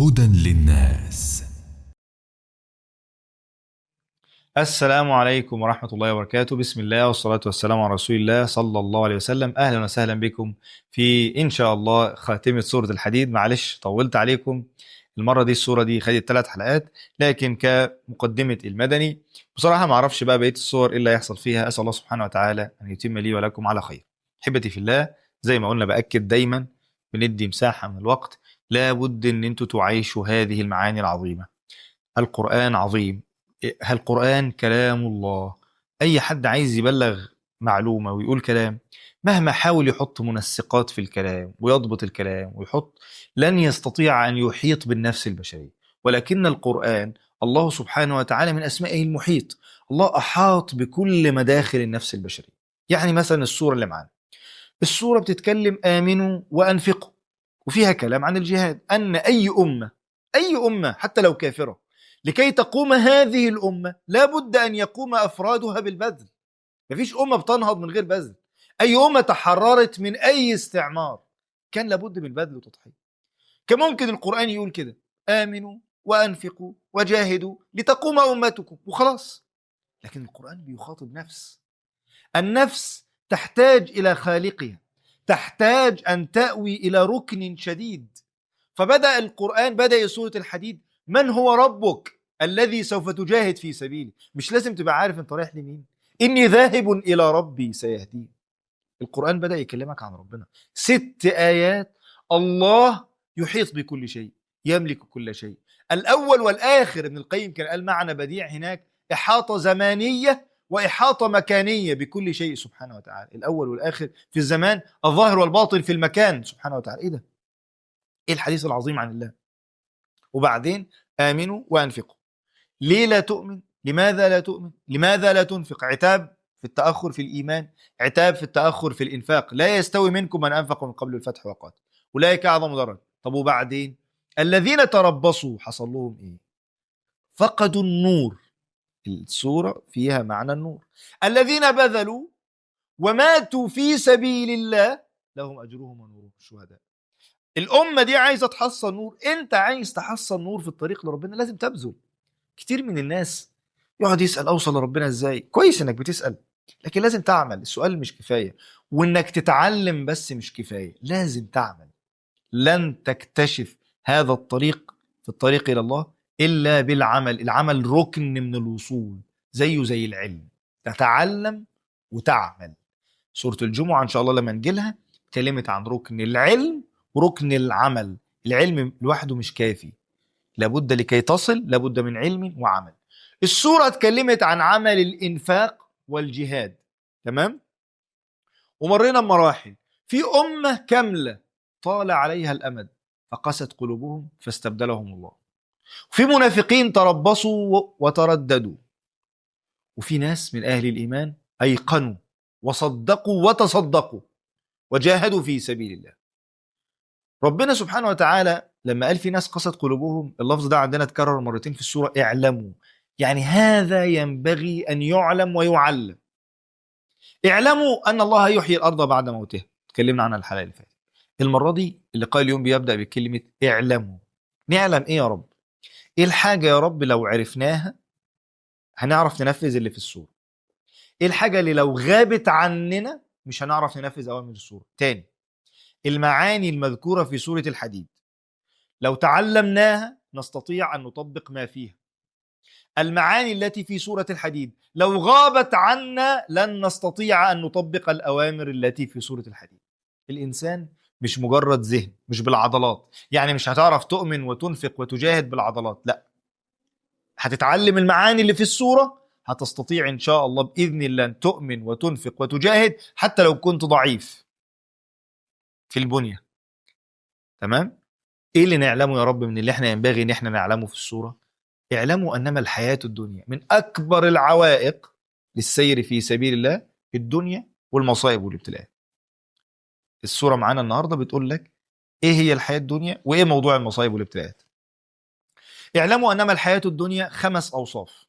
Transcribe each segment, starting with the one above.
هدى للناس السلام عليكم ورحمة الله وبركاته بسم الله والصلاة والسلام على رسول الله صلى الله عليه وسلم أهلا وسهلا بكم في إن شاء الله خاتمة سورة الحديد معلش طولت عليكم المرة دي السورة دي خدت ثلاث حلقات لكن كمقدمة المدني بصراحة ما أعرفش بقى بقية الصور إيه اللي هيحصل فيها أسأل الله سبحانه وتعالى أن يتم لي ولكم على خير حبتي في الله زي ما قلنا بأكد دايما بندي مساحة من الوقت لابد أن أنتوا تعيشوا هذه المعاني العظيمة القرآن عظيم القرآن كلام الله أي حد عايز يبلغ معلومة ويقول كلام مهما حاول يحط منسقات في الكلام ويضبط الكلام ويحط لن يستطيع أن يحيط بالنفس البشرية ولكن القرآن الله سبحانه وتعالى من أسمائه المحيط الله أحاط بكل مداخل النفس البشرية يعني مثلا السورة اللي معانا السورة بتتكلم آمنوا وأنفقوا وفيها كلام عن الجهاد أن أي أمة أي أمة حتى لو كافرة لكي تقوم هذه الأمة لابد أن يقوم أفرادها بالبذل مفيش أمة بتنهض من غير بذل أي أمة تحررت من أي استعمار كان لابد من البذل والتضحية كان ممكن القرآن يقول كده آمنوا وأنفقوا وجاهدوا لتقوم أمتكم وخلاص لكن القرآن بيخاطب نفس النفس تحتاج إلى خالقها تحتاج أن تأوي إلى ركن شديد فبدأ القرآن بدأ سورة الحديد من هو ربك الذي سوف تجاهد في سبيله مش لازم تبقى عارف انت رايح لمين اني ذاهب الى ربي سيهدين القران بدا يكلمك عن ربنا ست ايات الله يحيط بكل شيء يملك كل شيء الاول والاخر ابن القيم كان قال معنى بديع هناك احاطه زمانيه واحاطه مكانيه بكل شيء سبحانه وتعالى الاول والاخر في الزمان الظاهر والباطن في المكان سبحانه وتعالى ايه ده ايه الحديث العظيم عن الله وبعدين آمنوا وأنفقوا ليه لا تؤمن لماذا لا تؤمن لماذا لا تنفق عتاب في التأخر في الإيمان عتاب في التأخر في الإنفاق لا يستوي منكم من أنفق من قبل الفتح وقاتل أولئك أعظم ضرر طب وبعدين الذين تربصوا حصل لهم إيه فقدوا النور السورة فيها معنى النور الذين بذلوا وماتوا في سبيل الله لهم أجرهم ونورهم الشهداء الأمة دي عايزة تحصل نور أنت عايز تحصل نور في الطريق لربنا لازم تبذل كتير من الناس يقعد يسأل أوصل لربنا إزاي كويس إنك بتسأل لكن لازم تعمل السؤال مش كفاية وإنك تتعلم بس مش كفاية لازم تعمل لن تكتشف هذا الطريق في الطريق إلى الله إلا بالعمل العمل ركن من الوصول زيه زي العلم تتعلم وتعمل سورة الجمعة إن شاء الله لما نجيلها اتكلمت عن ركن العلم ركن العمل العلم لوحده مش كافي لابد لكي تصل لابد من علم وعمل السورة اتكلمت عن عمل الإنفاق والجهاد تمام ومرينا بمراحل في أمة كاملة طال عليها الأمد فقست قلوبهم فاستبدلهم الله وفي منافقين تربصوا وترددوا وفي ناس من أهل الإيمان أيقنوا وصدقوا وتصدقوا وجاهدوا في سبيل الله ربنا سبحانه وتعالى لما قال في ناس قست قلوبهم اللفظ ده عندنا اتكرر مرتين في السورة اعلموا يعني هذا ينبغي أن يعلم ويعلم اعلموا أن الله يحيي الأرض بعد موتها اتكلمنا عنها الحلقة اللي فاتت المرة دي اللقاء اليوم بيبدأ بكلمة اعلموا نعلم ايه يا رب ايه الحاجة يا رب لو عرفناها هنعرف ننفذ اللي في السورة ايه الحاجة اللي لو غابت عننا مش هنعرف ننفذ أوامر السورة تاني المعاني المذكورة في سورة الحديد لو تعلمناها نستطيع أن نطبق ما فيها المعاني التي في سورة الحديد لو غابت عنا لن نستطيع أن نطبق الأوامر التي في سورة الحديد الإنسان مش مجرد ذهن مش بالعضلات يعني مش هتعرف تؤمن وتنفق وتجاهد بالعضلات لا هتتعلم المعاني اللي في السورة هتستطيع إن شاء الله بإذن الله أن تؤمن وتنفق وتجاهد حتى لو كنت ضعيف في البنية تمام ايه اللي نعلمه يا رب من اللي احنا ينبغي ان احنا نعلمه في السورة اعلموا انما الحياة الدنيا من اكبر العوائق للسير في سبيل الله الدنيا والمصائب والابتلاءات السورة معانا النهاردة بتقول لك ايه هي الحياة الدنيا وايه موضوع المصائب والابتلاءات اعلموا انما الحياة الدنيا خمس اوصاف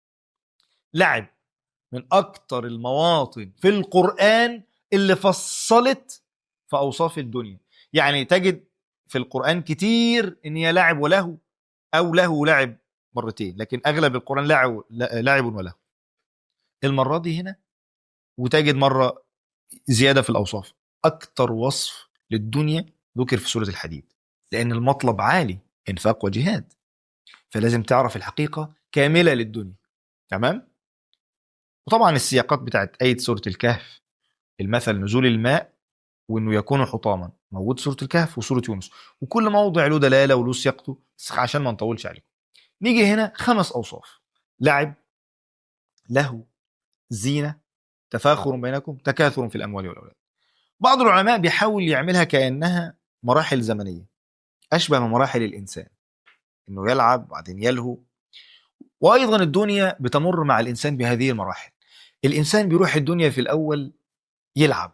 لعب من اكتر المواطن في القرآن اللي فصلت في اوصاف الدنيا يعني تجد في القرآن كتير إن هي لعب وله أو له لعب مرتين لكن أغلب القرآن لعب لعب وله المرة دي هنا وتجد مرة زيادة في الأوصاف أكتر وصف للدنيا ذكر في سورة الحديد لأن المطلب عالي إنفاق وجهاد فلازم تعرف الحقيقة كاملة للدنيا تمام وطبعا السياقات بتاعت آية سورة الكهف المثل نزول الماء وانه يكون حطاما موجود سوره الكهف وسوره يونس وكل موضع له دلاله وله سياقته بس عشان ما نطولش عليكم نيجي هنا خمس اوصاف لعب له زينه تفاخر بينكم تكاثر في الاموال والاولاد بعض العلماء بيحاول يعملها كانها مراحل زمنيه اشبه من مراحل الانسان انه يلعب بعدين يلهو وايضا الدنيا بتمر مع الانسان بهذه المراحل الانسان بيروح الدنيا في الاول يلعب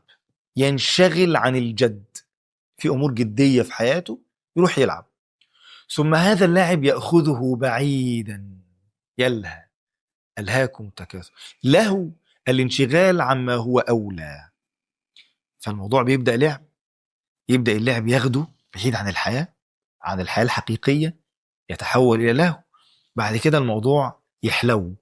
ينشغل عن الجد في امور جديه في حياته يروح يلعب ثم هذا اللاعب ياخذه بعيدا يلهى الهاكم التكاثر له الانشغال عما هو اولى فالموضوع بيبدا لعب يبدا اللعب ياخده بعيد عن الحياه عن الحياه الحقيقيه يتحول الى له بعد كده الموضوع يحلو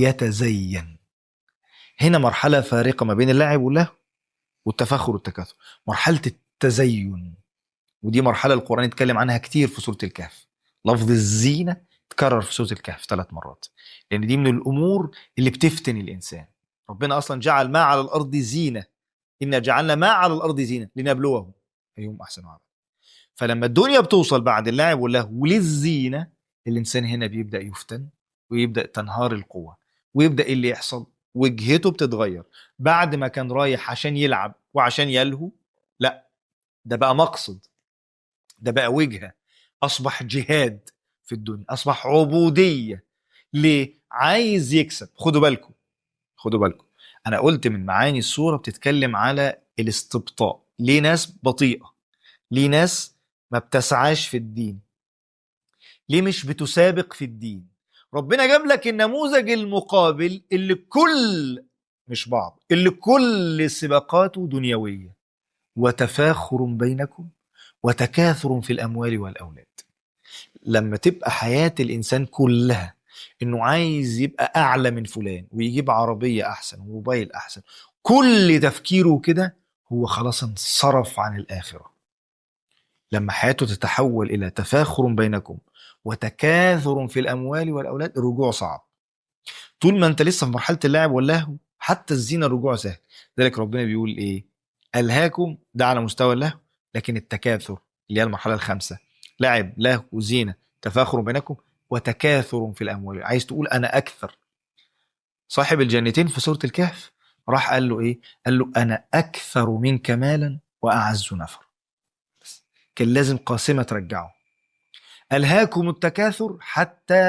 يتزين هنا مرحله فارقه ما بين اللاعب والله والتفاخر والتكاثر مرحله التزين ودي مرحله القران يتكلم عنها كتير في سوره الكهف لفظ الزينه تكرر في سوره الكهف ثلاث مرات لان دي من الامور اللي بتفتن الانسان ربنا اصلا جعل ما على الارض زينه انا جعلنا ما على الارض زينه لنبلوهم ايهم احسن عملا فلما الدنيا بتوصل بعد اللعب واللهو وللزينه الانسان هنا بيبدا يفتن ويبدا تنهار القوه ويبدا إيه اللي يحصل وجهته بتتغير بعد ما كان رايح عشان يلعب وعشان يلهو لا ده بقى مقصد ده بقى وجهه اصبح جهاد في الدنيا اصبح عبوديه ليه عايز يكسب خدوا بالكم خدوا بالكم انا قلت من معاني الصوره بتتكلم على الاستبطاء ليه ناس بطيئه ليه ناس ما بتسعاش في الدين ليه مش بتسابق في الدين ربنا جاب لك النموذج المقابل اللي كل مش بعض اللي كل سباقاته دنيوية وتفاخر بينكم وتكاثر في الأموال والأولاد لما تبقى حياة الإنسان كلها إنه عايز يبقى أعلى من فلان ويجيب عربية أحسن وموبايل أحسن كل تفكيره كده هو خلاص انصرف عن الآخرة لما حياته تتحول إلى تفاخر بينكم وتكاثر في الاموال والاولاد الرجوع صعب طول ما انت لسه في مرحله اللعب واللهو حتى الزينه الرجوع سهل ذلك ربنا بيقول ايه الهاكم ده على مستوى اللهو لكن التكاثر اللي هي المرحله الخامسه لعب لهو وزينه تفاخر بينكم وتكاثر في الاموال عايز تقول انا اكثر صاحب الجنتين في سوره الكهف راح قال له ايه قال له انا اكثر منك مالا واعز نفر كان لازم قاسمه ترجعه ألهاكم التكاثر حتى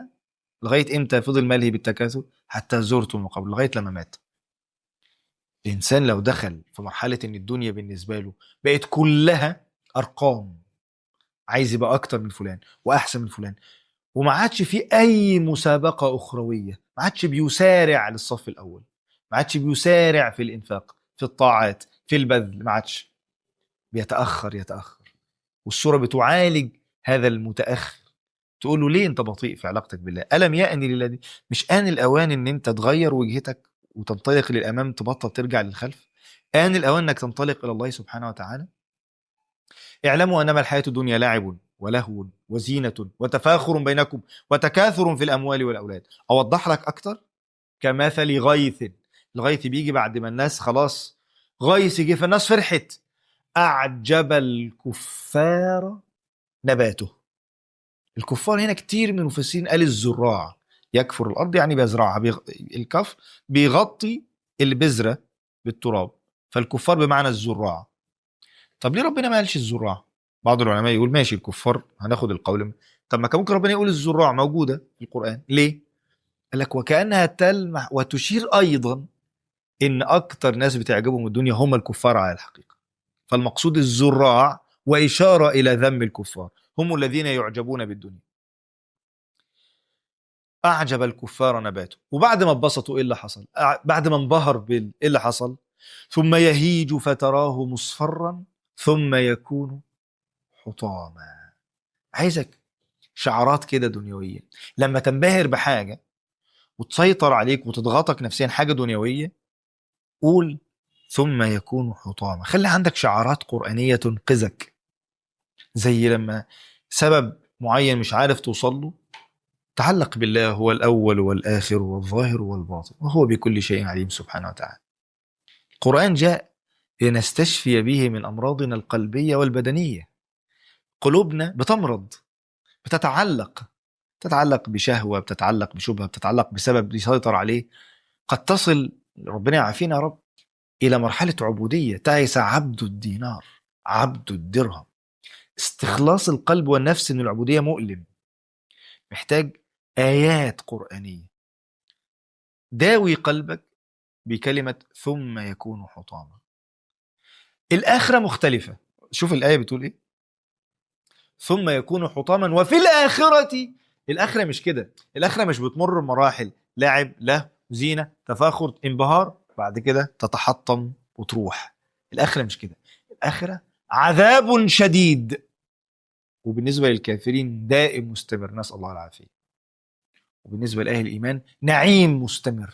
لغاية إمتى فضل ملهي بالتكاثر حتى زرتم المقابر لغاية لما مات الإنسان لو دخل في مرحلة إن الدنيا بالنسبة له بقت كلها أرقام عايز يبقى أكتر من فلان وأحسن من فلان وما عادش في أي مسابقة أخروية ما عادش بيسارع للصف الأول ما عادش بيسارع في الإنفاق في الطاعات في البذل ما عادش بيتأخر يتأخر والسورة بتعالج هذا المتاخر تقول له ليه انت بطيء في علاقتك بالله الم يأن للذي مش آن الأوان إن أنت تغير وجهتك وتنطلق للأمام تبطل ترجع للخلف آن الأوان إنك تنطلق إلى الله سبحانه وتعالى اعلموا أنما الحياة الدنيا لعب ولهو وزينة وتفاخر بينكم وتكاثر في الأموال والأولاد أوضح لك أكتر كمثل غيث الغيث بيجي بعد ما الناس خلاص غيث جه فالناس فرحت أعجب الكفار نباته الكفار هنا كتير من المفسرين قال الزراع يكفر الارض يعني بيزرعها بيغ... الكف بيغطي البذره بالتراب فالكفار بمعنى الزراع طب ليه ربنا ما قالش الزراع بعض العلماء يقول ماشي الكفار هناخد القول طب ما كان ممكن ربنا يقول الزراع موجوده في القران ليه قال لك وكانها تلمح وتشير ايضا ان اكتر ناس بتعجبهم الدنيا هم الكفار على الحقيقه فالمقصود الزراع وإشارة إلى ذم الكفار هم الذين يعجبون بالدنيا أعجب الكفار نباته وبعد ما اتبسطوا إيه اللي حصل بعد ما انبهر بال إيه اللي حصل ثم يهيج فتراه مصفرا ثم يكون حطاما عايزك شعارات كده دنيوية لما تنبهر بحاجة وتسيطر عليك وتضغطك نفسيا حاجة دنيوية قول ثم يكون حطاما خلي عندك شعارات قرآنية تنقذك زي لما سبب معين مش عارف توصل له تعلق بالله هو الأول والآخر والظاهر والباطن وهو بكل شيء عليم سبحانه وتعالى القرآن جاء لنستشفي به من أمراضنا القلبية والبدنية قلوبنا بتمرض بتتعلق تتعلق بشهوة بتتعلق بشبهة بتتعلق بسبب يسيطر عليه قد تصل ربنا يعافينا يا رب إلى مرحلة عبودية تعس عبد الدينار عبد الدرهم استخلاص القلب والنفس من العبودية مؤلم محتاج آيات قرآنية داوي قلبك بكلمة ثم يكون حطاما الآخرة مختلفة شوف الآية بتقول إيه ثم يكون حطاما وفي الآخرة الآخرة مش كده الآخرة مش بتمر مراحل لعب له زينة تفاخر انبهار بعد كده تتحطم وتروح الآخرة مش كده الآخرة عذاب شديد وبالنسبة للكافرين دائم مستمر نسأل الله العافية وبالنسبة لأهل الإيمان نعيم مستمر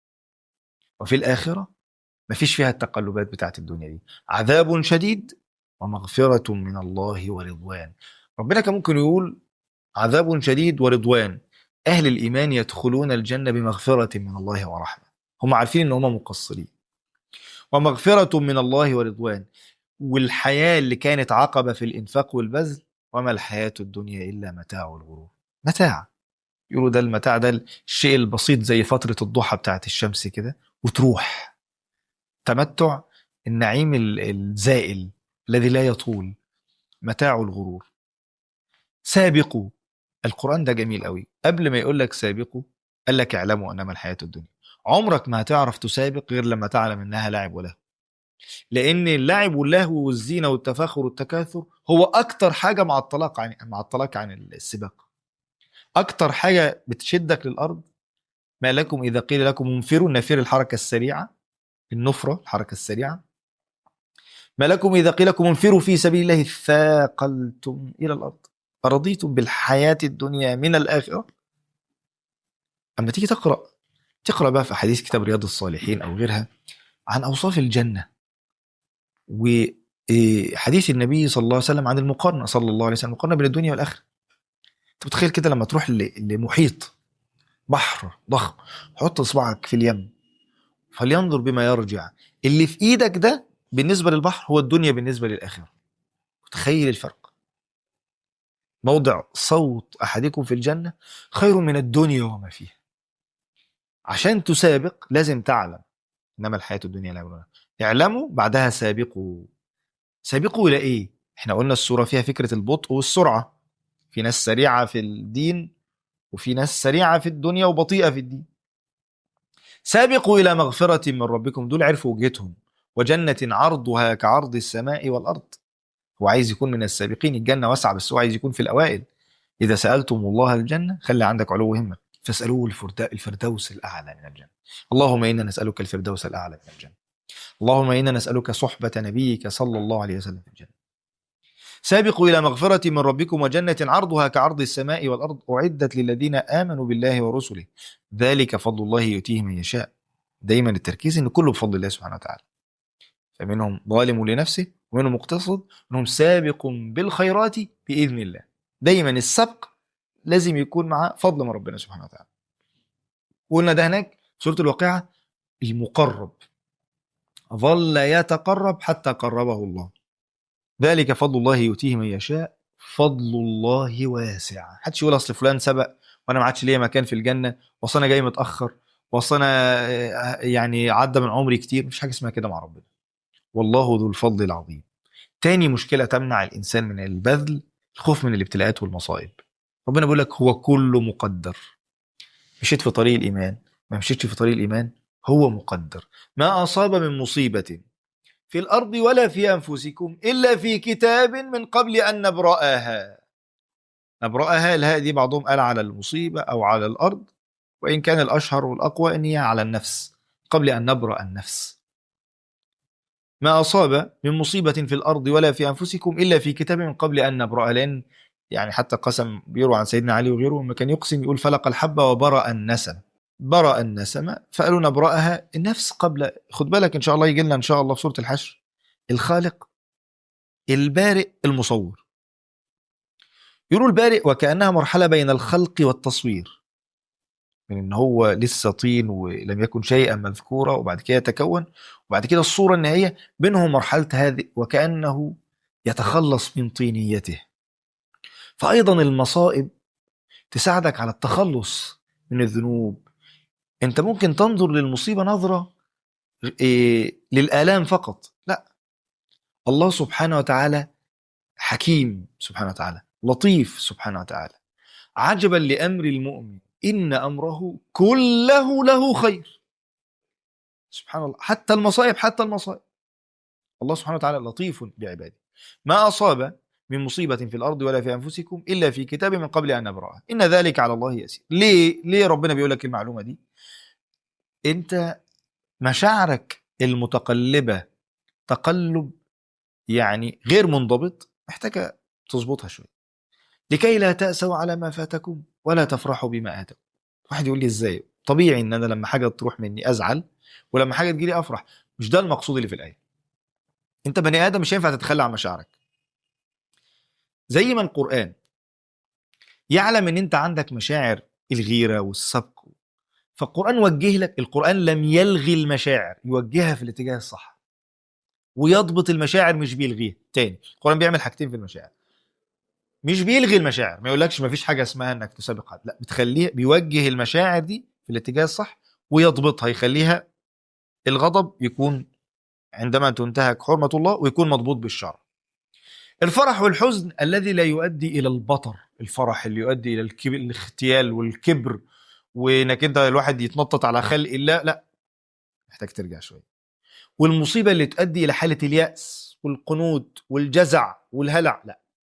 وفي الآخرة مفيش فيها التقلبات بتاعت الدنيا دي عذاب شديد ومغفرة من الله ورضوان ربنا كان ممكن يقول عذاب شديد ورضوان أهل الإيمان يدخلون الجنة بمغفرة من الله ورحمة هم عارفين إن هم مقصرين ومغفرة من الله ورضوان والحياة اللي كانت عقبة في الإنفاق والبذل وما الحياة الدنيا إلا متاع الغرور متاع يقولوا ده المتاع ده الشيء البسيط زي فترة الضحى بتاعت الشمس كده وتروح تمتع النعيم الزائل الذي لا يطول متاع الغرور سابقوا القرآن ده جميل قوي قبل ما يقول لك سابقوا قال لك اعلموا انما الحياة الدنيا عمرك ما هتعرف تسابق غير لما تعلم انها لعب ولهو لان اللعب واللهو والزينه والتفاخر والتكاثر هو اكتر حاجه مع الطلاق عن مع الطلاق عن السباق اكتر حاجه بتشدك للارض ما لكم اذا قيل لكم انفروا نفير الحركه السريعه النفره الحركه السريعه ما لكم اذا قيل لكم انفروا في سبيل الله ثاقلتم الى الارض فرضيتم بالحياه الدنيا من الاخره اما تيجي تقرا تقرا بقى في احاديث كتاب رياض الصالحين او غيرها عن اوصاف الجنه وحديث النبي صلى الله عليه وسلم عن المقارنه صلى الله عليه وسلم المقارنه بين الدنيا والاخره انت متخيل كده لما تروح لمحيط بحر ضخم حط اصبعك في اليم فلينظر بما يرجع اللي في ايدك ده بالنسبه للبحر هو الدنيا بالنسبه للاخره تخيل الفرق موضع صوت احدكم في الجنه خير من الدنيا وما فيها عشان تسابق لازم تعلم انما الحياه الدنيا لا يبغى. اعلموا بعدها سابقوا سابقوا الى ايه احنا قلنا السوره فيها فكره البطء والسرعه في ناس سريعه في الدين وفي ناس سريعه في الدنيا وبطيئه في الدين سابقوا الى مغفره من ربكم دول عرفوا وجهتهم وجنه عرضها كعرض السماء والارض هو عايز يكون من السابقين الجنه واسعه بس هو عايز يكون في الاوائل اذا سالتم الله الجنه خلي عندك علو همه فاسالوه الفردوس الاعلى من الجنه اللهم انا نسالك الفردوس الاعلى من الجنه اللهم انا نسالك صحبه نبيك صلى الله عليه وسلم في الجنه سابقوا الى مغفره من ربكم وجنه عرضها كعرض السماء والارض اعدت للذين امنوا بالله ورسله ذلك فضل الله يؤتيه من يشاء دايما التركيز ان كله بفضل الله سبحانه وتعالى فمنهم ظالم لنفسه ومنهم مقتصد ومنهم سابق بالخيرات باذن الله دايما السبق لازم يكون معاه فضل من ربنا سبحانه وتعالى وقلنا ده هناك سوره الواقعه المقرب ظل يتقرب حتى قربه الله ذلك فضل الله يؤتيه من يشاء فضل الله واسع محدش يقول اصل فلان سبق وانا ما عادش ليا مكان في الجنه واصل انا جاي متاخر واصل انا يعني عدى من عمري كتير مش حاجه اسمها كده مع ربنا والله ذو الفضل العظيم تاني مشكله تمنع الانسان من البذل الخوف من الابتلاءات والمصائب ربنا بيقول لك هو كله مقدر مشيت في طريق الايمان ما مشيتش في طريق الايمان هو مقدر ما اصاب من مصيبه في الارض ولا في انفسكم الا في كتاب من قبل ان نبراها نبراها الهاء دي بعضهم قال على المصيبه او على الارض وان كان الاشهر والاقوى ان هي على النفس قبل ان نبرا النفس ما أصاب من مصيبة في الأرض ولا في أنفسكم إلا في كتاب من قبل أن نبرأ لأن يعني حتى قسم بيروى عن سيدنا علي وغيره لما كان يقسم يقول فلق الحبة وبرأ النسم برأ النسمة فقالوا نبرأها النفس قبل خد بالك إن شاء الله يجي لنا إن شاء الله في سورة الحشر الخالق البارئ المصور يقولوا البارئ وكأنها مرحلة بين الخلق والتصوير من ان هو لسه طين ولم يكن شيئا مذكورا وبعد كده يتكون وبعد كده الصورة النهائية بينهم مرحلة هذه وكأنه يتخلص من طينيته فأيضا المصائب تساعدك على التخلص من الذنوب انت ممكن تنظر للمصيبة نظرة إيه للآلام فقط لا الله سبحانه وتعالى حكيم سبحانه وتعالى لطيف سبحانه وتعالى عجبا لأمر المؤمن إن أمره كله له خير سبحان الله حتى المصائب حتى المصائب الله سبحانه وتعالى لطيف بعباده ما أصاب من مصيبة في الأرض ولا في أنفسكم إلا في كتاب من قبل أن نبرأها إن ذلك على الله يسير ليه ليه ربنا بيقول لك المعلومة دي أنت مشاعرك المتقلبة تقلب يعني غير منضبط محتاجة تظبطها شوية لكي لا تأسوا على ما فاتكم ولا تفرحوا بما آتكم واحد يقول لي ازاي طبيعي ان انا لما حاجة تروح مني ازعل ولما حاجة تجيلي افرح مش ده المقصود اللي في الآية انت بني آدم مش هينفع تتخلى عن مشاعرك زي ما القرآن يعلم ان انت عندك مشاعر الغيرة والسبق فالقرآن وجه لك القرآن لم يلغي المشاعر يوجهها في الاتجاه الصح ويضبط المشاعر مش بيلغيها تاني القرآن بيعمل حاجتين في المشاعر مش بيلغي المشاعر ما يقولكش ما فيش حاجة اسمها انك تسابق حد لا بتخليه بيوجه المشاعر دي في الاتجاه الصح ويضبطها يخليها الغضب يكون عندما تنتهك حرمة الله ويكون مضبوط بالشرع الفرح والحزن الذي لا يؤدي الى البطر الفرح اللي يؤدي الى الكبر الاختيال والكبر وانك انت الواحد يتنطط على خلق الله لا محتاج ترجع شويه والمصيبه اللي تؤدي الى حاله الياس والقنوط والجزع والهلع لا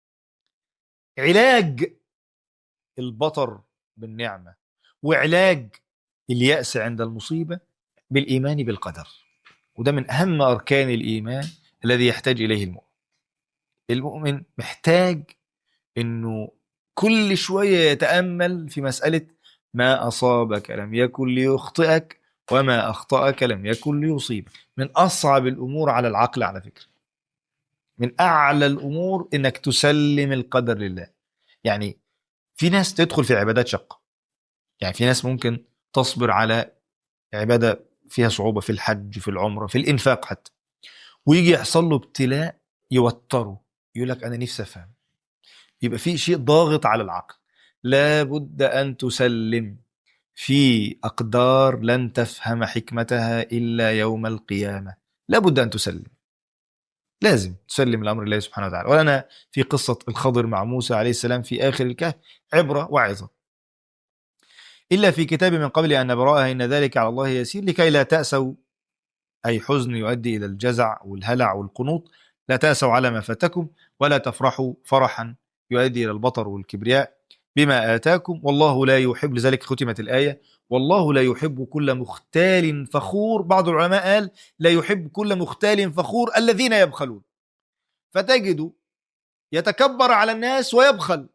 علاج البطر بالنعمه وعلاج الياس عند المصيبه بالايمان بالقدر وده من اهم اركان الايمان الذي يحتاج اليه المؤمن المؤمن محتاج انه كل شويه يتامل في مساله ما اصابك لم يكن ليخطئك وما اخطاك لم يكن ليصيبك من اصعب الامور على العقل على فكره من اعلى الامور انك تسلم القدر لله يعني في ناس تدخل في عبادات شقه يعني في ناس ممكن تصبر على عباده فيها صعوبه في الحج في العمره في الانفاق حتى ويجي يحصل له ابتلاء يوتره يقول لك انا نفسي افهم يبقى في شيء ضاغط على العقل لابد ان تسلم في اقدار لن تفهم حكمتها الا يوم القيامه لابد ان تسلم لازم تسلم الامر لله سبحانه وتعالى ولنا في قصه الخضر مع موسى عليه السلام في اخر الكهف عبره وعظه الا في كتاب من قبل ان نبراها ان ذلك على الله يسير لكي لا تاسوا اي حزن يؤدي الى الجزع والهلع والقنوط لا تاسوا على ما فاتكم ولا تفرحوا فرحا يؤدي الى البطر والكبرياء بما اتاكم والله لا يحب لذلك ختمت الايه والله لا يحب كل مختال فخور بعض العلماء قال لا يحب كل مختال فخور الذين يبخلون فتجد يتكبر على الناس ويبخل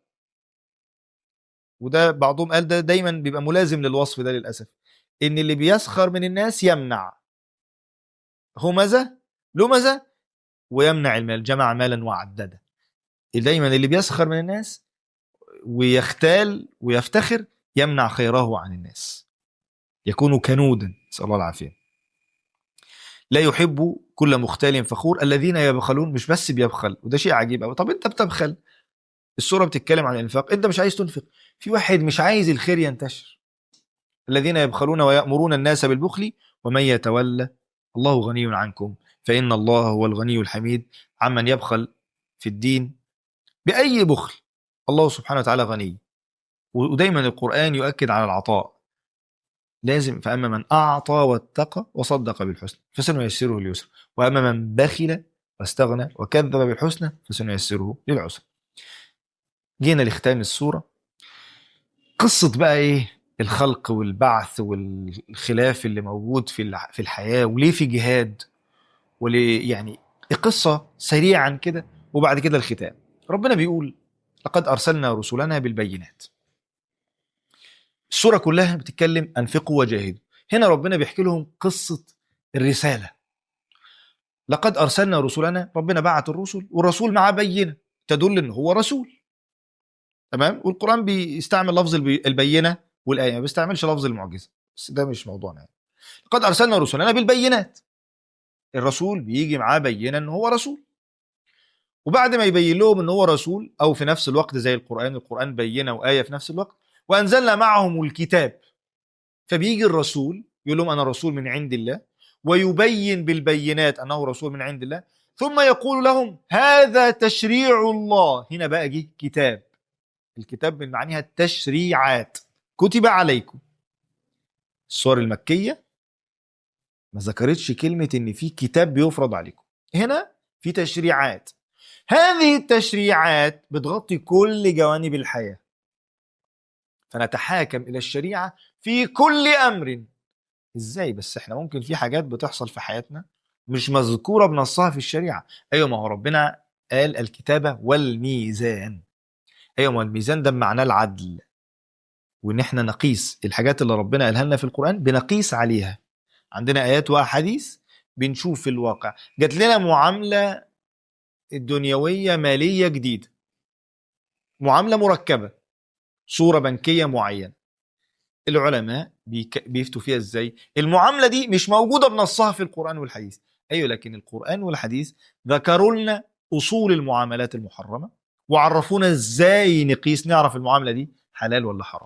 وده بعضهم قال ده دايما بيبقى ملازم للوصف ده للاسف ان اللي بيسخر من الناس يمنع همزه لمزه ويمنع المال جمع مالا وعدده دايما اللي بيسخر من الناس ويختال ويفتخر يمنع خيره عن الناس يكون كنودا نسال الله العافيه لا يحب كل مختال فخور الذين يبخلون مش بس بيبخل وده شيء عجيب قوي طب انت بتبخل السوره بتتكلم عن الانفاق انت مش عايز تنفق في واحد مش عايز الخير ينتشر الذين يبخلون ويأمرون الناس بالبخل ومن يتولى الله غني عنكم فإن الله هو الغني الحميد عمن يبخل في الدين بأي بخل الله سبحانه وتعالى غني ودايما القرآن يؤكد على العطاء لازم فأما من أعطى واتقى وصدق بالحسنى فسنيسره لليسر وأما من بخل واستغنى وكذب بالحسنى فسنيسره للعسر جينا لختام السورة قصة بقى إيه الخلق والبعث والخلاف اللي موجود في في الحياة وليه في جهاد ول يعني القصه سريعا كده وبعد كده الختام ربنا بيقول لقد ارسلنا رسلنا بالبينات السوره كلها بتتكلم انفقوا وجاهدوا هنا ربنا بيحكي لهم قصه الرساله لقد ارسلنا رسلنا ربنا بعت الرسل والرسول معاه بينه تدل ان هو رسول تمام والقران بيستعمل لفظ البي- البينه والايه ما بيستعملش لفظ المعجزه بس ده مش موضوعنا يعني. لقد ارسلنا رسلنا بالبينات الرسول بيجي معاه بينه ان هو رسول وبعد ما يبين لهم ان هو رسول او في نفس الوقت زي القران القران بينه وايه في نفس الوقت وانزلنا معهم الكتاب فبيجي الرسول يقول لهم انا رسول من عند الله ويبين بالبينات انه رسول من عند الله ثم يقول لهم هذا تشريع الله هنا بقى جه كتاب الكتاب من معانيها التشريعات كتب عليكم السور المكيه ما ذكرتش كلمه ان في كتاب بيفرض عليكم هنا في تشريعات هذه التشريعات بتغطي كل جوانب الحياه فنتحاكم الى الشريعه في كل امر ازاي بس احنا ممكن في حاجات بتحصل في حياتنا مش مذكوره بنصها في الشريعه ايوه ما هو ربنا قال الكتابه والميزان ايوه ما هو الميزان ده معناه العدل وان احنا نقيس الحاجات اللي ربنا قالها لنا في القران بنقيس عليها عندنا ايات واحاديث بنشوف في الواقع جات لنا معامله الدنيويه ماليه جديده معامله مركبه صوره بنكيه معينه العلماء بيك- بيفتوا فيها ازاي المعامله دي مش موجوده بنصها في القران والحديث ايوه لكن القران والحديث ذكروا لنا اصول المعاملات المحرمه وعرفونا ازاي نقيس نعرف المعامله دي حلال ولا حرام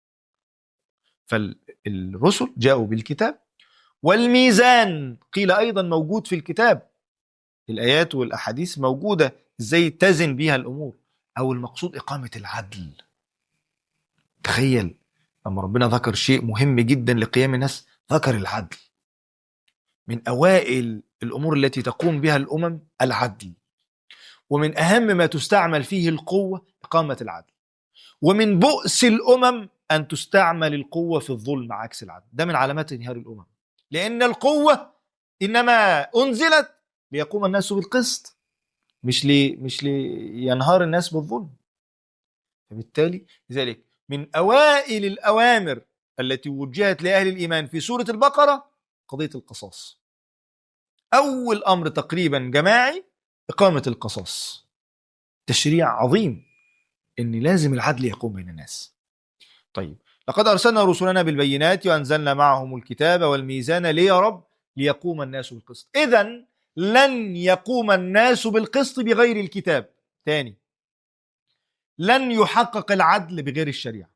فالرسل جاءوا بالكتاب والميزان قيل ايضا موجود في الكتاب الايات والاحاديث موجوده ازاي تزن بيها الامور او المقصود اقامه العدل تخيل لما ربنا ذكر شيء مهم جدا لقيام الناس ذكر العدل من اوائل الامور التي تقوم بها الامم العدل ومن اهم ما تستعمل فيه القوه اقامه العدل ومن بؤس الامم ان تستعمل القوه في الظلم عكس العدل ده من علامات انهيار الامم لان القوه انما انزلت ليقوم الناس بالقسط مش لي مش لينهار الناس بالظلم فبالتالي لذلك من اوائل الاوامر التي وجهت لاهل الايمان في سوره البقره قضيه القصاص اول امر تقريبا جماعي اقامه القصاص تشريع عظيم ان لازم العدل يقوم بين الناس طيب لقد ارسلنا رسلنا بالبينات وانزلنا معهم الكتاب والميزان ليه يا رب ليقوم الناس بالقسط اذا لن يقوم الناس بالقسط بغير الكتاب تاني لن يحقق العدل بغير الشريعه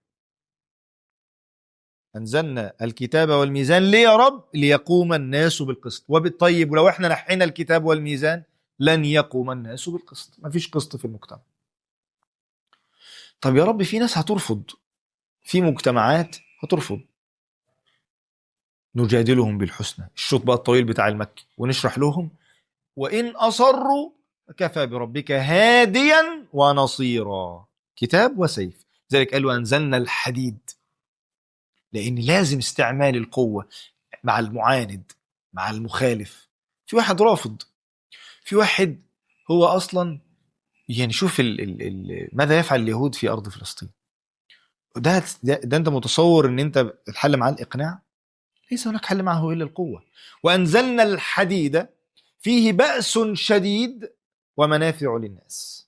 انزلنا الكتاب والميزان ليه يا رب ليقوم الناس بالقسط وبالطيب ولو احنا نحينا الكتاب والميزان لن يقوم الناس بالقسط مفيش قسط في المجتمع طب يا رب في ناس هترفض في مجتمعات هترفض نجادلهم بالحسنى الشوط بقى الطويل بتاع المكي ونشرح لهم وإن أصروا كفى بربك هاديا ونصيرا كتاب وسيف ذلك قالوا أنزلنا الحديد لأن لازم استعمال القوة مع المعاند مع المخالف في واحد رافض في واحد هو أصلا يعني شوف ال ال ال ماذا يفعل اليهود في أرض فلسطين ده, ده, ده أنت متصور أن أنت الحل معاه الإقناع ليس هناك حل معه إلا القوة وأنزلنا الحديد فيه بأس شديد ومنافع للناس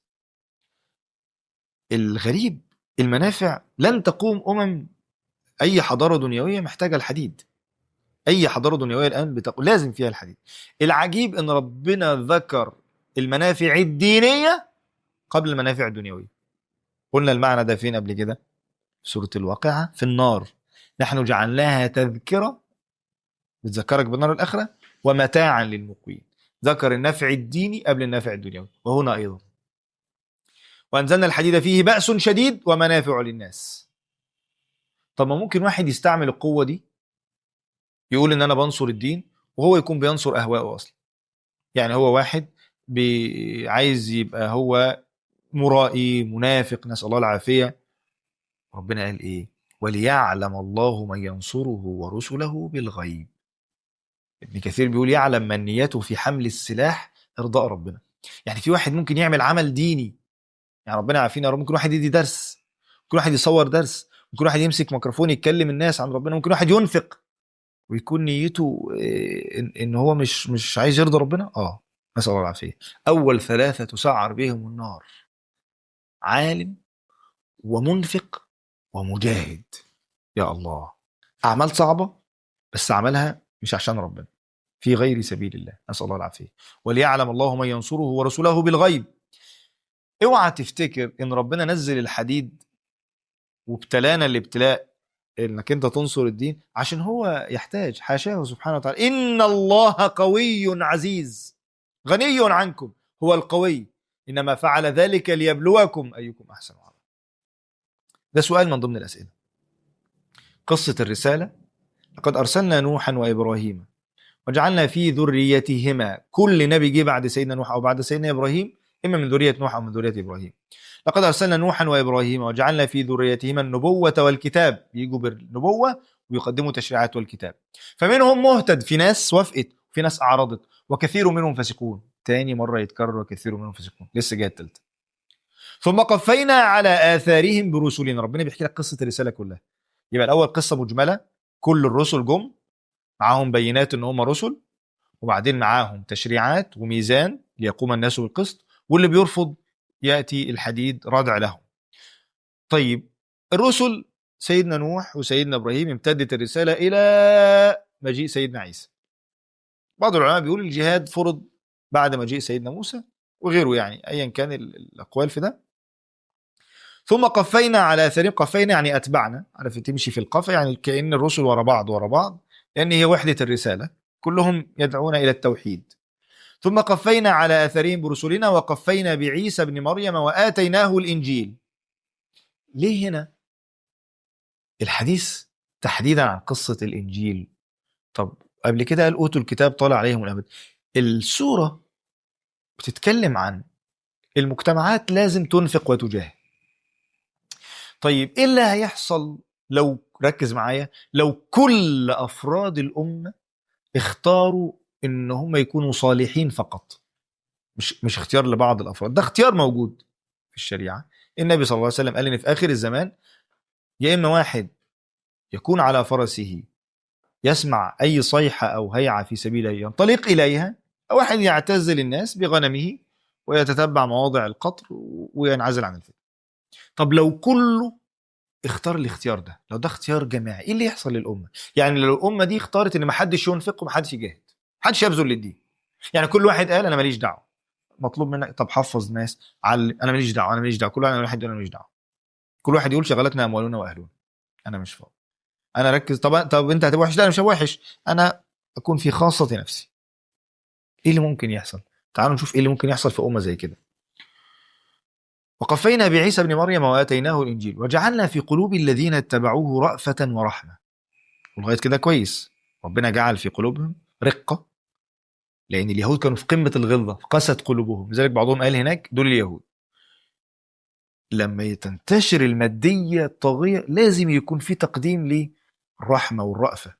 الغريب المنافع لن تقوم أمم أي حضارة دنيوية محتاجة الحديد أي حضارة دنيوية الآن بتقول لازم فيها الحديد العجيب أن ربنا ذكر المنافع الدينية قبل المنافع الدنيوية قلنا المعنى ده فين قبل كده سورة الواقعة في النار نحن جعلناها تذكرة بتذكرك بالنار الآخرة ومتاعا للمقوين ذكر النفع الديني قبل النفع الدنيوي وهنا أيضا وأنزلنا الحديد فيه بأس شديد ومنافع للناس طب ما ممكن واحد يستعمل القوة دي يقول إن أنا بنصر الدين وهو يكون بينصر أهواءه أصلا يعني هو واحد بي- عايز يبقى هو مرائي منافق نسأل الله العافية ربنا قال إيه وليعلم الله من ينصره ورسله بالغيب ابن كثير بيقول يعلم من نيته في حمل السلاح ارضاء ربنا يعني في واحد ممكن يعمل عمل ديني يعني ربنا عارفين يا رب ممكن واحد يدي درس ممكن واحد يصور درس ممكن واحد يمسك ميكروفون يتكلم الناس عن ربنا ممكن واحد ينفق ويكون نيته إيه، ان إن هو مش مش عايز يرضي ربنا اه نسال الله العافيه اول ثلاثه تسعر بهم النار عالم ومنفق ومجاهد يا الله اعمال صعبه بس عملها مش عشان ربنا في غير سبيل الله نسال الله العافيه وليعلم الله من ينصره ورسوله بالغيب اوعى تفتكر ان ربنا نزل الحديد وابتلانا الابتلاء انك انت تنصر الدين عشان هو يحتاج حاشاه سبحانه وتعالى ان الله قوي عزيز غني عنكم هو القوي انما فعل ذلك ليبلوكم ايكم احسن عملا ده سؤال من ضمن الاسئله قصه الرساله لقد ارسلنا نوحا وابراهيم وجعلنا في ذريتهما كل نبي جه بعد سيدنا نوح او بعد سيدنا ابراهيم اما من ذريه نوح او من ذريه ابراهيم لقد ارسلنا نوحا وابراهيم وجعلنا في ذريتهما النبوه والكتاب يجوا بالنبوه ويقدموا تشريعات والكتاب فمنهم مهتد في ناس وافقت وفي ناس اعرضت وكثير منهم فاسقون تاني مره يتكرر وكثير منهم فاسقون لسه جايه الثالثه ثم قفينا على اثارهم برسلنا ربنا بيحكي لك قصه الرساله كلها يبقى الاول قصه مجمله كل الرسل جم معاهم بينات ان هم رسل وبعدين معاهم تشريعات وميزان ليقوم الناس بالقسط واللي بيرفض ياتي الحديد ردع لهم. طيب الرسل سيدنا نوح وسيدنا ابراهيم امتدت الرساله الى مجيء سيدنا عيسى. بعض العلماء بيقول الجهاد فرض بعد مجيء سيدنا موسى وغيره يعني ايا كان ال- الاقوال في ده. ثم قفينا على اثارهم قفينا يعني اتبعنا عارف تمشي في القفا يعني كان الرسل ورا بعض ورا بعض لان هي وحده الرساله كلهم يدعون الى التوحيد ثم قفينا على اثرهم برسلنا وقفينا بعيسى ابن مريم واتيناه الانجيل ليه هنا الحديث تحديدا عن قصه الانجيل طب قبل كده قال اوتوا الكتاب طال عليهم الامد السوره بتتكلم عن المجتمعات لازم تنفق وتجاهد طيب ايه اللي هيحصل لو ركز معايا لو كل افراد الامه اختاروا ان هم يكونوا صالحين فقط مش مش اختيار لبعض الافراد ده اختيار موجود في الشريعه النبي صلى الله عليه وسلم قال ان في اخر الزمان يا اما واحد يكون على فرسه يسمع اي صيحه او هيعه في سبيل الله ينطلق اليها او واحد يعتزل الناس بغنمه ويتتبع مواضع القطر وينعزل عن الفتن طب لو كله اختار الاختيار ده لو ده اختيار جماعي ايه اللي يحصل للامه يعني لو الامه دي اختارت ان محدش ينفق ومحدش يجاهد محدش يبذل للدين يعني كل واحد قال انا ماليش دعوه مطلوب منك طب حفظ ناس علم انا ماليش دعوه انا ماليش دعوه كل واحد يقول انا ماليش دعوه كل واحد يقول شغلتنا اموالنا واهلنا انا مش فاضي انا ركز طب طب انت هتبقى وحش لا انا مش هبقى وحش انا اكون في خاصه نفسي ايه اللي ممكن يحصل تعالوا نشوف ايه اللي ممكن يحصل في امه زي كده وقفينا بعيسى ابن مريم واتيناه الانجيل وجعلنا في قلوب الذين اتبعوه رأفة ورحمة ولغايه كده كويس ربنا جعل في قلوبهم رقة لأن اليهود كانوا في قمة الغلظة قست قلوبهم لذلك بعضهم قال هناك دول اليهود لما تنتشر المادية الطاغية لازم يكون في تقديم للرحمة والرأفة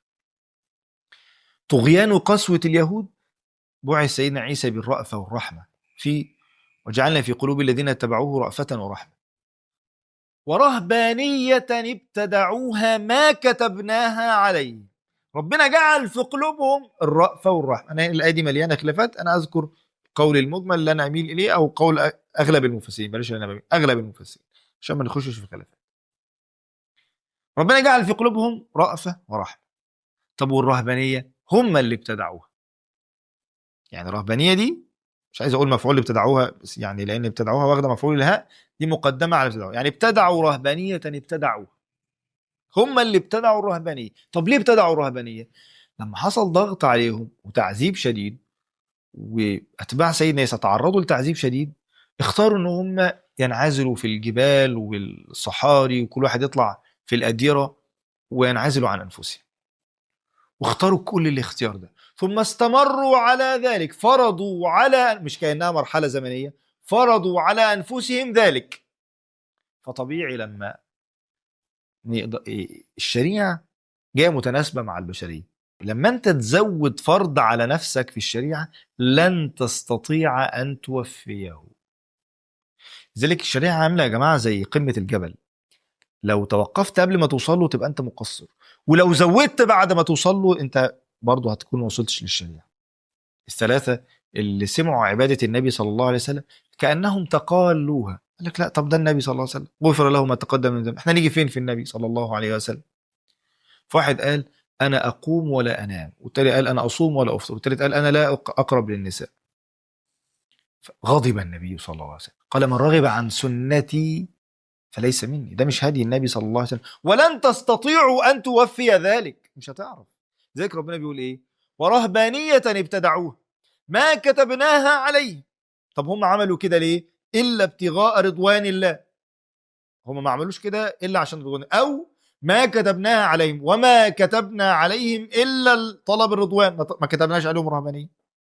طغيان وقسوة اليهود بعث سيدنا عيسى بالرأفة والرحمة في وجعلنا في قلوب الذين اتبعوه رأفة ورحمة ورهبانية ابتدعوها ما كتبناها عليه ربنا جعل في قلوبهم الرأفة والرحمة أنا الآية دي مليانة خلافات أنا أذكر قول المجمل اللي أنا أميل إليه أو قول أغلب المفسرين بلاش أنا بميل. أغلب المفسرين عشان ما نخشش في خلافات ربنا جعل في قلوبهم رأفة ورحمة طب والرهبانية هم اللي ابتدعوها يعني الرهبانية دي مش عايز اقول مفعول ابتدعوها بس يعني لان ابتدعوها واخده مفعول الهاء دي مقدمه على ابتدعوها يعني ابتدعوا رهبانيه ابتدعوها هم اللي ابتدعوا الرهبانيه طب ليه ابتدعوا الرهبانيه لما حصل ضغط عليهم وتعذيب شديد واتباع سيدنا عيسى تعرضوا لتعذيب شديد اختاروا ان هم ينعزلوا في الجبال والصحاري وكل واحد يطلع في الاديره وينعزلوا عن انفسهم واختاروا كل الاختيار ده ثم استمروا على ذلك فرضوا على مش كانها مرحله زمنيه فرضوا على انفسهم ذلك فطبيعي لما الشريعه جايه متناسبه مع البشريه لما انت تزود فرض على نفسك في الشريعه لن تستطيع ان توفيه لذلك الشريعه عامله يا جماعه زي قمه الجبل لو توقفت قبل ما توصل له تبقى انت مقصر ولو زودت بعد ما توصل له انت برضه هتكون ما وصلتش للشريعه الثلاثه اللي سمعوا عباده النبي صلى الله عليه وسلم كانهم تقالوها قال لك لا طب ده النبي صلى الله عليه وسلم غفر له ما تقدم من ذنب احنا نيجي فين في النبي صلى الله عليه وسلم فواحد قال انا اقوم ولا انام والتاني قال انا اصوم ولا افطر والتالت قال انا لا أق- اقرب للنساء غضب النبي صلى الله عليه وسلم قال من رغب عن سنتي فليس مني ده مش هدي النبي صلى الله عليه وسلم ولن تستطيعوا ان توفي ذلك مش هتعرف ذلك ربنا بيقول ايه ورهبانية ابتدعوها ما كتبناها عليه طب هم عملوا كده ليه الا ابتغاء رضوان الله هم ما عملوش كده الا عشان رضوان او ما كتبناها عليهم وما كتبنا عليهم الا طلب الرضوان ما ما كتبناش عليهم رهبانيه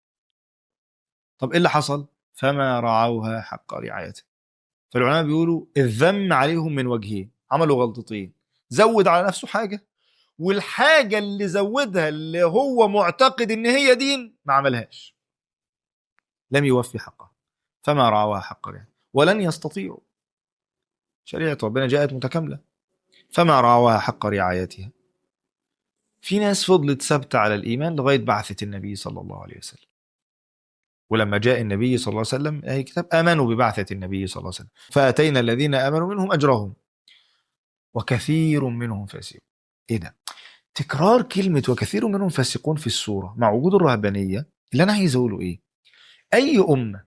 طب ايه اللي حصل فما رعوها حق رعايتها فالعلماء بيقولوا الذم عليهم من وجهين عملوا غلطتين زود على نفسه حاجه والحاجه اللي زودها اللي هو معتقد ان هي دين ما عملهاش لم يوفي حقها فما رعوها حق رعايتها ولن يستطيعوا شريعه ربنا جاءت متكامله فما رعوها حق رعايتها في ناس فضلت ثابته على الايمان لغايه بعثه النبي صلى الله عليه وسلم ولما جاء النبي صلى الله عليه وسلم أهل الكتاب آمنوا ببعثة النبي صلى الله عليه وسلم فأتينا الذين آمنوا منهم أجرهم وكثير منهم فاسقون إيه ده؟ تكرار كلمة وكثير منهم فاسقون في السورة مع وجود الرهبانية اللي أنا عايز أقوله إيه؟ أي أمة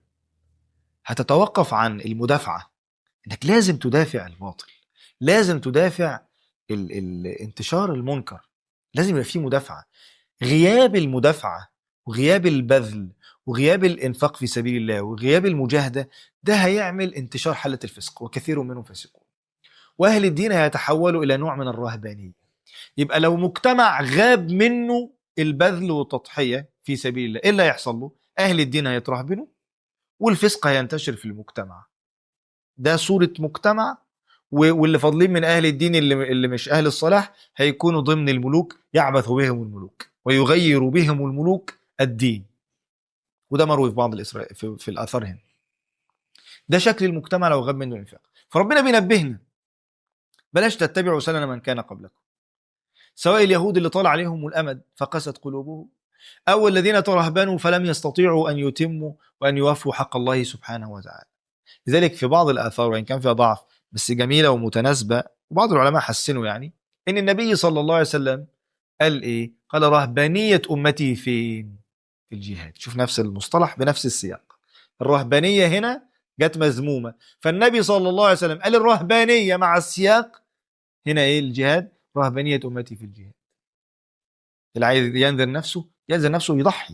هتتوقف عن المدافعة إنك لازم تدافع الباطل لازم تدافع ال ال انتشار المنكر لازم يبقى فيه مدافعة غياب المدافعة وغياب البذل وغياب الانفاق في سبيل الله وغياب المجاهده ده هيعمل انتشار حاله الفسق وكثير منهم فاسقون. واهل الدين هيتحولوا الى نوع من الرهبانيه. يبقى لو مجتمع غاب منه البذل والتضحيه في سبيل الله، ايه اللي هيحصل له؟ اهل الدين هيترهبنوا والفسق هينتشر في المجتمع. ده صوره مجتمع و- واللي فاضلين من اهل الدين اللي اللي مش اهل الصلاح هيكونوا ضمن الملوك يعبث بهم الملوك ويغير بهم الملوك الدين. وده مروي في بعض الإسرائيل في, في الاثار هنا ده شكل المجتمع لو غاب منه الانفاق فربنا بينبهنا بلاش تتبعوا سنن من كان قبلكم سواء اليهود اللي طال عليهم الامد فقست قلوبهم او الذين ترهبنوا فلم يستطيعوا ان يتموا وان يوفوا حق الله سبحانه وتعالى لذلك في بعض الاثار وان كان فيها ضعف بس جميله ومتناسبه وبعض العلماء حسنوا يعني ان النبي صلى الله عليه وسلم قال ايه قال رهبانيه امتي فين في الجهاد شوف نفس المصطلح بنفس السياق الرهبانية هنا جت مذمومة فالنبي صلى الله عليه وسلم قال الرهبانية مع السياق هنا ايه الجهاد رهبانية أمتي في الجهاد اللي عايز ينذر نفسه ينذر نفسه يضحي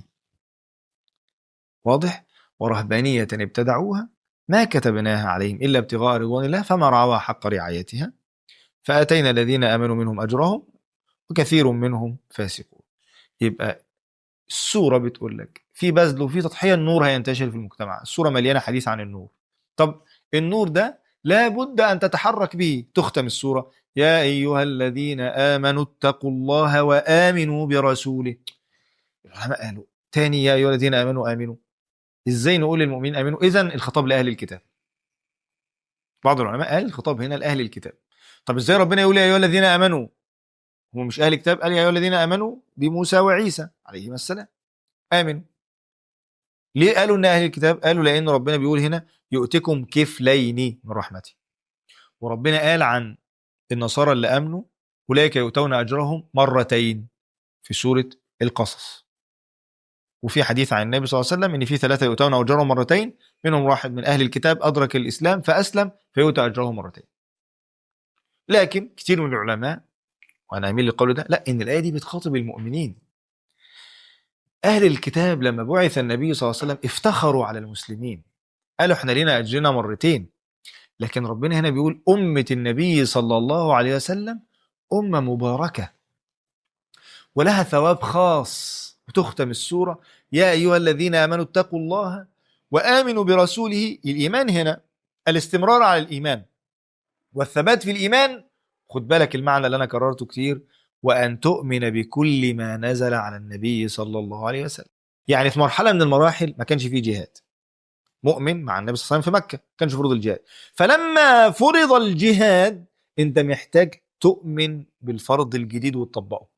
واضح ورهبانية ابتدعوها ما كتبناها عليهم إلا ابتغاء رضوان الله فما رعوها حق رعايتها فأتينا الذين آمنوا منهم أجرهم وكثير منهم فاسقون يبقى السورة بتقول لك في بذل وفي تضحية النور هينتشر في المجتمع السورة مليانة حديث عن النور طب النور ده لابد أن تتحرك به تختم السورة يا أيها الذين آمنوا اتقوا الله وآمنوا برسوله العلماء قالوا تاني يا أيها الذين آمنوا آمنوا إزاي نقول للمؤمنين آمنوا إذن الخطاب لأهل الكتاب بعض العلماء قال الخطاب هنا لأهل الكتاب طب إزاي ربنا يقول يا أيها الذين آمنوا هم مش اهل كتاب قال يا ايها الذين امنوا بموسى وعيسى عليهما السلام امنوا ليه قالوا ان اهل الكتاب قالوا لان ربنا بيقول هنا يؤتكم كفلين من رحمته وربنا قال عن النصارى اللي امنوا اولئك يؤتون اجرهم مرتين في سوره القصص وفي حديث عن النبي صلى الله عليه وسلم ان في ثلاثه يؤتون اجرهم مرتين منهم واحد من اهل الكتاب ادرك الاسلام فاسلم فيؤتى اجره مرتين لكن كثير من العلماء وانا اميل للقول ده لا ان الايه دي بتخاطب المؤمنين اهل الكتاب لما بعث النبي صلى الله عليه وسلم افتخروا على المسلمين قالوا احنا لينا اجرنا مرتين لكن ربنا هنا بيقول امه النبي صلى الله عليه وسلم امه مباركه ولها ثواب خاص وتختم السوره يا ايها الذين امنوا اتقوا الله وامنوا برسوله الايمان هنا الاستمرار على الايمان والثبات في الايمان خد بالك المعنى اللي انا كررته كتير وأن تؤمن بكل ما نزل على النبي صلى الله عليه وسلم يعني في مرحلة من المراحل ما كانش فيه جهاد مؤمن مع النبي صلى الله عليه وسلم في مكة ما كانش فرض الجهاد فلما فرض الجهاد انت محتاج تؤمن بالفرض الجديد وتطبقه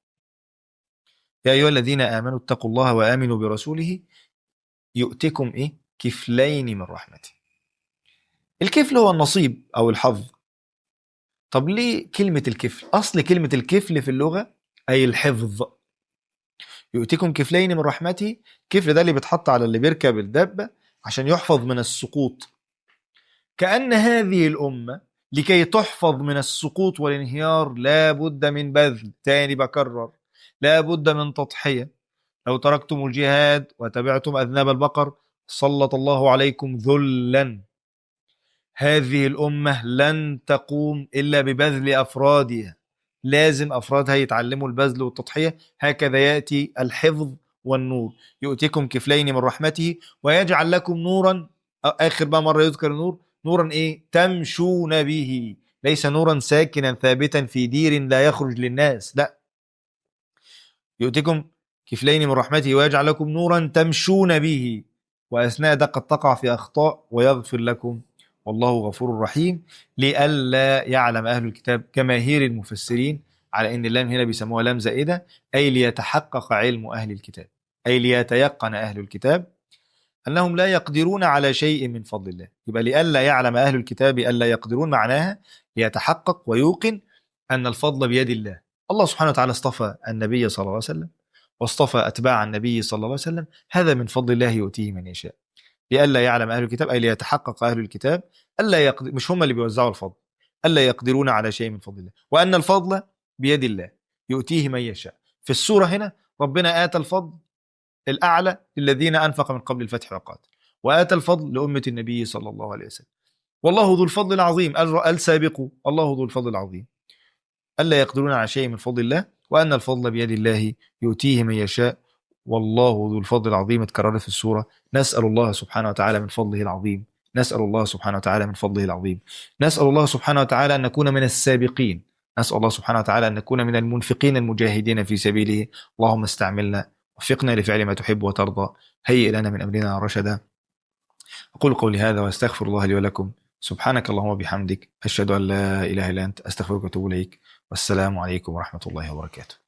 يا أيها الذين آمنوا اتقوا الله وآمنوا برسوله يؤتكم إيه كفلين من رحمته الكفل هو النصيب أو الحظ طب ليه كلمة الكفل أصل كلمة الكفل في اللغة أي الحفظ يؤتكم كفلين من رحمته كفل ده اللي بيتحط على اللي بيركب الدابة عشان يحفظ من السقوط كأن هذه الأمة لكي تحفظ من السقوط والانهيار لا بد من بذل تاني بكرر لا بد من تضحية لو تركتم الجهاد وتبعتم أذناب البقر سلط الله عليكم ذلا هذه الأمة لن تقوم إلا ببذل أفرادها لازم أفرادها يتعلموا البذل والتضحية هكذا يأتي الحفظ والنور يؤتيكم كفلين من رحمته ويجعل لكم نورا آخر بقى مرة يذكر النور نورا إيه تمشون به ليس نورا ساكنا ثابتا في دير لا يخرج للناس لا يؤتكم كفلين من رحمته ويجعل لكم نورا تمشون به وأثناء ده قد تقع في أخطاء ويغفر لكم والله غفور رحيم لئلا يعلم أهل الكتاب جماهير المفسرين على أن اللام هنا بيسموها لام زائدة أي ليتحقق علم أهل الكتاب أي ليتيقن أهل الكتاب أنهم لا يقدرون على شيء من فضل الله يبقى لئلا يعلم أهل الكتاب ألا يقدرون معناها ليتحقق ويوقن أن الفضل بيد الله الله سبحانه وتعالى اصطفى النبي صلى الله عليه وسلم واصطفى أتباع النبي صلى الله عليه وسلم هذا من فضل الله يؤتيه من يشاء لئلا يعلم أهل الكتاب أي ليتحقق أهل الكتاب ألا يقدر مش هم اللي بيوزعوا الفضل ألا يقدرون على شيء من فضل الله وأن الفضل بيد الله يؤتيه من يشاء في السورة هنا ربنا آتى الفضل الأعلى للذين أنفق من قبل الفتح وقاتل وآتى الفضل لأمة النبي صلى الله عليه وسلم والله ذو الفضل العظيم قال سابقوا الله ذو الفضل العظيم ألا يقدرون على شيء من فضل الله وأن الفضل بيد الله يؤتيه من يشاء والله ذو الفضل العظيم اتكررت في السورة نسأل الله سبحانه وتعالى من فضله العظيم نسأل الله سبحانه وتعالى من فضله العظيم نسأل الله سبحانه وتعالى أن نكون من السابقين نسأل الله سبحانه وتعالى أن نكون من المنفقين المجاهدين في سبيله اللهم استعملنا وفقنا لفعل ما تحب وترضى هيئ لنا من أمرنا رشدا أقول قولي هذا وأستغفر الله لي ولكم سبحانك اللهم وبحمدك أشهد أن لا إله إلا أنت أستغفرك وأتوب إليك والسلام عليكم ورحمة الله وبركاته